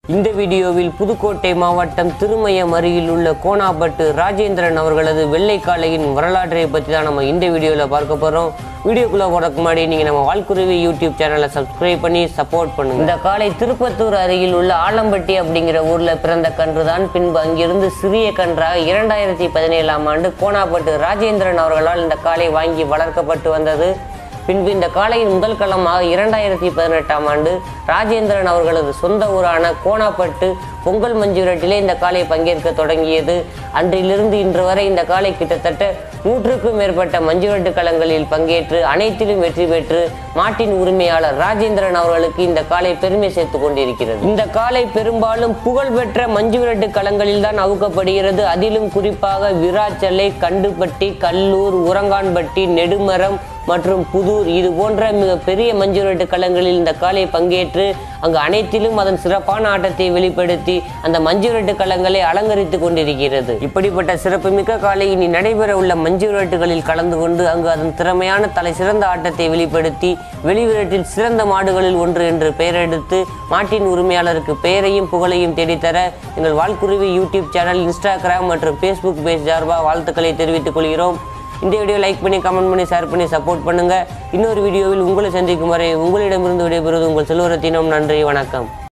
இந்த வீடியோவில் புதுக்கோட்டை மாவட்டம் திருமயம் அருகில் உள்ள கோணாப்பட்டு ராஜேந்திரன் அவர்களது வெள்ளைக்காளையின் வரலாற்றை பற்றி தான் நம்ம இந்த வீடியோவில் பார்க்க போகிறோம் வீடியோக்குள்ளே போகிறதுக்கு முன்னாடி நீங்கள் நம்ம வால்குருவி யூடியூப் சேனலை சப்ஸ்கிரைப் பண்ணி சப்போர்ட் பண்ணுங்க இந்த காளை திருப்பத்தூர் அருகில் உள்ள ஆலம்பட்டி அப்படிங்கிற ஊரில் பிறந்த கன்று தான் பின்பு அங்கிருந்து சிறிய கன்றாக இரண்டாயிரத்தி பதினேழாம் ஆண்டு கோணாப்பட்டு ராஜேந்திரன் அவர்களால் இந்த காளை வாங்கி வளர்க்கப்பட்டு வந்தது பின்பு இந்த காளையின் முதல் களமாக இரண்டாயிரத்தி பதினெட்டாம் ஆண்டு ராஜேந்திரன் அவர்களது சொந்த ஊரான கோணாப்பட்டு பொங்கல் மஞ்சுரட்டிலே இந்த காளை பங்கேற்க தொடங்கியது அன்றிலிருந்து இன்று வரை இந்த காளை கிட்டத்தட்ட நூற்றுக்கும் மேற்பட்ட மஞ்சுரட்டு களங்களில் பங்கேற்று அனைத்திலும் வெற்றி பெற்று மாட்டின் உரிமையாளர் ராஜேந்திரன் அவர்களுக்கு இந்த காளை பெருமை சேர்த்துக் கொண்டிருக்கிறது இந்த காளை பெரும்பாலும் புகழ்பெற்ற மஞ்சுவிரட்டு களங்களில் தான் அவுக்கப்படுகிறது அதிலும் குறிப்பாக விராச்சலை கண்டுபட்டி கல்லூர் உரங்கான்பட்டி நெடுமரம் மற்றும் புதூர் இது போன்ற மிக பெரிய மஞ்சுரட்டு களங்களில் இந்த காளை பங்கேற்று அங்கு அனைத்திலும் அதன் சிறப்பான ஆட்டத்தை வெளிப்படுத்தி அந்த மஞ்சுரட்டு களங்களை அலங்கரித்துக் கொண்டிருக்கிறது இப்படிப்பட்ட சிறப்புமிக்க காளை இனி நடைபெற உள்ள மஞ்சுரட்டுகளில் கலந்து கொண்டு அங்கு அதன் திறமையான தலை சிறந்த ஆட்டத்தை வெளிப்படுத்தி வெளிவிரட்டில் சிறந்த மாடுகளில் ஒன்று என்று பெயரெடுத்து மாட்டின் உரிமையாளருக்கு பெயரையும் புகழையும் தேடித்தர எங்கள் வால்குருவி யூடியூப் சேனல் இன்ஸ்டாகிராம் மற்றும் ஃபேஸ்புக் பேஜ் சார்பாக வாழ்த்துக்களை தெரிவித்துக் கொள்கிறோம் இந்த வீடியோ லைக் பண்ணி கமெண்ட் பண்ணி ஷேர் பண்ணி சப்போர்ட் பண்ணுங்க இன்னொரு வீடியோவில் உங்களை சந்திக்கும் வரை உங்களிடமிருந்து விடைபெறுவது உங்கள் செல்வரத்தினம் நன்றி வணக்கம்